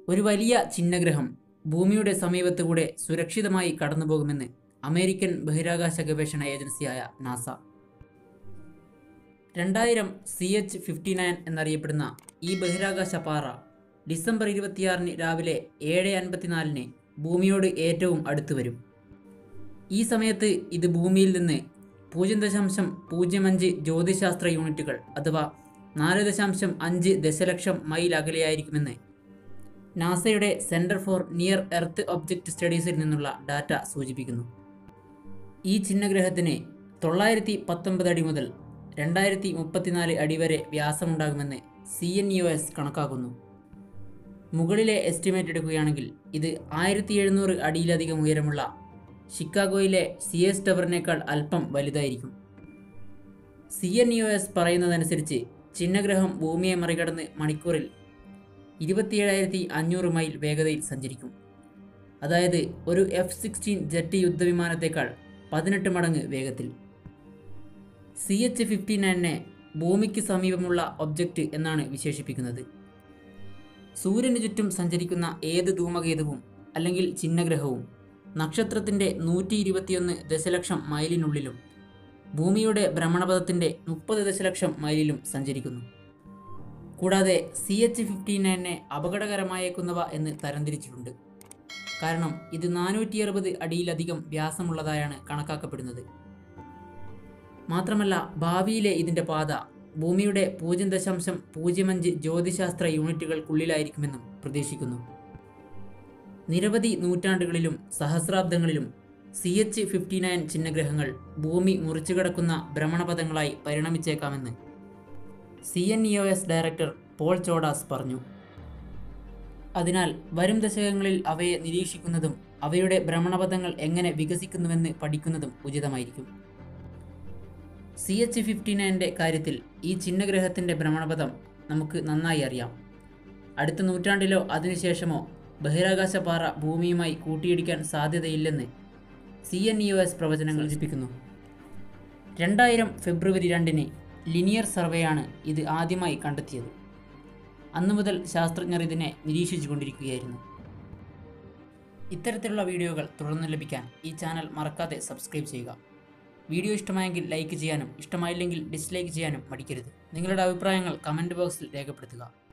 ഒരു വലിയ ചിഹ്നഗ്രഹം ഭൂമിയുടെ സമീപത്തുകൂടെ സുരക്ഷിതമായി കടന്നുപോകുമെന്ന് അമേരിക്കൻ ബഹിരാകാശ ഗവേഷണ ഏജൻസിയായ നാസ രണ്ടായിരം സി എച്ച് ഫിഫ്റ്റി നയൻ എന്നറിയപ്പെടുന്ന ഈ ബഹിരാകാശ പാറ ഡിസംബർ ഇരുപത്തിയാറിന് രാവിലെ ഏഴ് അൻപത്തിനാലിന് ഭൂമിയോട് ഏറ്റവും അടുത്ത് വരും ഈ സമയത്ത് ഇത് ഭൂമിയിൽ നിന്ന് പൂജ്യം ദശാംശം പൂജ്യം അഞ്ച് ജ്യോതിശാസ്ത്ര യൂണിറ്റുകൾ അഥവാ നാല് ദശാംശം അഞ്ച് ദശലക്ഷം മൈൽ അകലെയായിരിക്കുമെന്ന് നാസയുടെ centre for near earth object സ്റ്റഡീസിൽ നിന്നുള്ള ഡാറ്റ സൂചിപ്പിക്കുന്നു ഈ ചിഹ്നഗ്രഹത്തിന് തൊള്ളായിരത്തി പത്തൊമ്പത് അടി മുതൽ രണ്ടായിരത്തി മുപ്പത്തിനാല് അടി വരെ വ്യാസമുണ്ടാകുമെന്ന് C N E O S കണക്കാക്കുന്നു മുകളിലെ എസ്റ്റിമേറ്റ് എടുക്കുകയാണെങ്കിൽ ഇത് ആയിരത്തി എഴുന്നൂറ് അടിയിലധികം ഉയരമുള്ള ഷിക്കാഗോയിലെ സി എസ് ടവറിനേക്കാൾ അല്പം വലുതായിരിക്കും C N E O S പറയുന്നതനുസരിച്ച് ചിഹ്നഗ്രഹം ഭൂമിയെ മറികടന്ന് മണിക്കൂറിൽ ഇരുപത്തിയേഴായിരത്തി അഞ്ഞൂറ് മൈൽ വേഗതയിൽ സഞ്ചരിക്കും അതായത് ഒരു എഫ് സിക്സ്റ്റീൻ ജെറ്റ് യുദ്ധവിമാനത്തേക്കാൾ പതിനെട്ട് മടങ്ങ് വേഗത്തിൽ സി എച്ച് ഫിഫ്റ്റി നയനെ ഭൂമിക്ക് സമീപമുള്ള ഒബ്ജക്റ്റ് എന്നാണ് വിശേഷിപ്പിക്കുന്നത് സൂര്യന് ചുറ്റും സഞ്ചരിക്കുന്ന ഏത് ധൂമകേതുവും അല്ലെങ്കിൽ ചിഹ്നഗ്രഹവും നക്ഷത്രത്തിൻ്റെ നൂറ്റി ഇരുപത്തിയൊന്ന് ദശലക്ഷം മൈലിനുള്ളിലും ഭൂമിയുടെ ഭ്രമണപഥത്തിൻ്റെ മുപ്പത് ദശലക്ഷം മൈലിലും സഞ്ചരിക്കുന്നു കൂടാതെ സി എച്ച് ഫിഫ്റ്റി നയനെ അപകടകരമായേക്കുന്നവ എന്ന് തരംതിരിച്ചിട്ടുണ്ട് കാരണം ഇത് നാനൂറ്റി അറുപത് അടിയിലധികം വ്യാസമുള്ളതായാണ് കണക്കാക്കപ്പെടുന്നത് മാത്രമല്ല ഭാവിയിലെ ഇതിൻ്റെ പാത ഭൂമിയുടെ പൂജ്യം ദശാംശം പൂജ്യം അഞ്ച് ജ്യോതിശാസ്ത്ര യൂണിറ്റുകൾക്കുള്ളിലായിരിക്കുമെന്നും പ്രതീക്ഷിക്കുന്നു നിരവധി നൂറ്റാണ്ടുകളിലും സഹസ്രാബ്ദങ്ങളിലും സി എച്ച് ഫിഫ്റ്റി നയൻ ചിഹ്നഗ്രഹങ്ങൾ ഭൂമി മുറിച്ചുകടക്കുന്ന ഭ്രമണപഥങ്ങളായി പരിണമിച്ചേക്കാമെന്ന് C N E O S director Paul Chodas പറഞ്ഞു അതിനാൽ വരും ദശകങ്ങളിൽ അവയെ നിരീക്ഷിക്കുന്നതും അവയുടെ ഭ്രമണപഥങ്ങൾ എങ്ങനെ വികസിക്കുന്നുവെന്ന് പഠിക്കുന്നതും ഉചിതമായിരിക്കും സി എച്ച് ഫിഫ്റ്റി നയൻ്റെ കാര്യത്തിൽ ഈ ചിഹ്നഗ്രഹത്തിൻ്റെ ഭ്രമണപഥം നമുക്ക് നന്നായി അറിയാം അടുത്ത നൂറ്റാണ്ടിലോ അതിനുശേഷമോ ബഹിരാകാശ പാറ ഭൂമിയുമായി കൂട്ടിയിടിക്കാൻ സാധ്യതയില്ലെന്ന് C N E O S പ്രവചനങ്ങൾ സൂചിപ്പിക്കുന്നു രണ്ടായിരം ഫെബ്രുവരി രണ്ടിന് ലിനിയർ സർവേയാണ് ഇത് ആദ്യമായി കണ്ടെത്തിയത് അന്നു മുതൽ ശാസ്ത്രജ്ഞർ ഇതിനെ നിരീക്ഷിച്ചു കൊണ്ടിരിക്കുകയായിരുന്നു ഇത്തരത്തിലുള്ള വീഡിയോകൾ തുടർന്ന് ലഭിക്കാൻ ഈ ചാനൽ മറക്കാതെ സബ്സ്ക്രൈബ് ചെയ്യുക വീഡിയോ ഇഷ്ടമായെങ്കിൽ ലൈക്ക് ചെയ്യാനും ഇഷ്ടമായില്ലെങ്കിൽ ഡിസ്ലൈക്ക് ചെയ്യാനും മടിക്കരുത് നിങ്ങളുടെ അഭിപ്രായങ്ങൾ കമൻറ്റ് ബോക്സിൽ രേഖപ്പെടുത്തുക